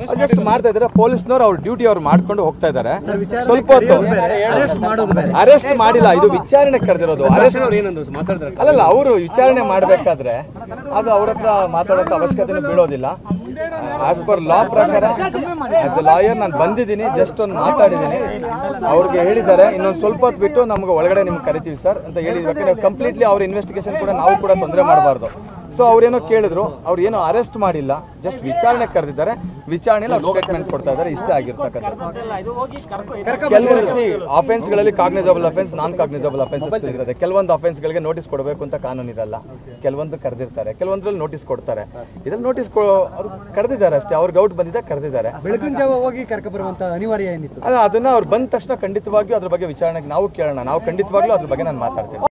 adjust ಮಾಡ್ತಾ ಇದ್ದಾರೆ ಪೊಲೀಸ್ನವ್ರು ಅವ್ರ ಡ್ಯೂಟಿ ಅವ್ರು ಮಾಡ್ಕೊಂಡು ಹೋಗ್ತಾ ಇದ್ದಾರೆ ಸ್ವಲ್ಪ ಹೊತ್ತು ಅರೆಸ್ಟ್ ಮಾಡಿಲ್ಲ ಇದು ವಿಚಾರಣೆ ಕರೆದಿರೋದು ಅರೆಸ್ಟ್ ಅಲ್ಲಲ್ಲ ಅವರು ವಿಚಾರಣೆ ಮಾಡಬೇಕಾದ್ರೆ ಅದು ಅವ್ರ ಹತ್ರ ಮಾತಾಡೋಂಥ ಅವಶ್ಯಕತೆನೂ ಬೀಳೋದಿಲ್ಲ ಆಸ್ ಪರ್ ಲಾ ಪ್ರಕಾರ ಆಸ್ ಎ ಲಾಯರ್ ನಾನು ಬಂದಿದ್ದೀನಿ ಜಸ್ಟ್ ಒಂದು ಮಾತಾಡಿದ್ದೀನಿ ಅವ್ರಿಗೆ ಹೇಳಿದ್ದಾರೆ ಇನ್ನೊಂದು ಸ್ವಲ್ಪ ಹೊತ್ತು ಬಿಟ್ಟು ನಮ್ಗೆ ಒಳಗಡೆ ನಿಮ್ಗೆ ಕರಿತೀವಿ ಸರ್ ಅಂತ ಹೇಳಿದ್ವಿ ಯಾಕಂದ್ರೆ ಕಂಪ್ಲೀಟ್ಲಿ ಅವ್ರ ಇನ್ವೆಸ್ಟಿಗೇಷನ್ ಕೂಡ ನಾವು ಕೂಡ ತೊಂದರೆ ಮಾಡಬಾರ್ದು ಸೊ ಅವ್ರೇನೋ ಕೇಳಿದ್ರು ಅವ್ರು ಏನೋ ಅರೆಸ್ಟ್ ಮಾಡಿಲ್ಲ ಜಸ್ಟ್ ವಿಚಾರಣೆ ಕರೆದಿದ್ದಾರೆ ವಿಚಾರಣೆಯಲ್ಲಿ ಅವ್ರು ಸ್ಟೇಟ್ಮೆಂಟ್ ಕೊಡ್ತಾ ಇದ್ದಾರೆ ಇಷ್ಟ ಆಗಿರ್ತಕ್ಕಂಥದ್ದು ಕೆಲವೊಂದು ಸಿ ಗಳಲ್ಲಿ cognizable offence non cognizable offence ಇರ್ತದೆ ಕೆಲವೊಂದು offence ಗಳಿಗೆ ನೋಟಿಸ್ ಕೊಡಬೇಕು ಅಂತ ಕಾನೂನು ಇರಲ್ಲ ಕೆಲವೊಂದು ಕರೆದಿರ್ತಾರೆ ಕೆಲವೊಂದ್ರಲ್ಲಿ ನೋಟಿಸ್ ಕೊಡ್ತಾರೆ ಇದ್ರಲ್ಲಿ ನೋಟಿಸ್ ಅವ್ರು ಕರೆದಿದ್ದಾರೆ ಅಷ್ಟೇ ಅವ್ರಿಗೆ ಔಟ್ ಬಂದಿದೆ ಕರೆದಿದ್ದಾರೆ ಬೆಳಗಿನ ಜಾವ ಹೋಗಿ ಕರ್ಕ ಬರುವಂತ ಅನಿವಾರ್ಯ ಏನಿತ್ತು ಅಲ್ಲ ಅದನ್ನ ಅವ್ರು ಬಂದ ತಕ್ಷಣ ಖಂಡಿತವಾಗಿಯೂ ಅದ್ರ ಬಗ್ಗೆ ವಿಚಾರಣೆಗೆ ನಾವು ಕೇಳೋಣ ನಾವು ಖಂಡಿತವಾಗ್ಲೂ ಅದ್ರ ಬಗ್ಗೆ ನಾನು ಮಾತಾಡ್ತೀನಿ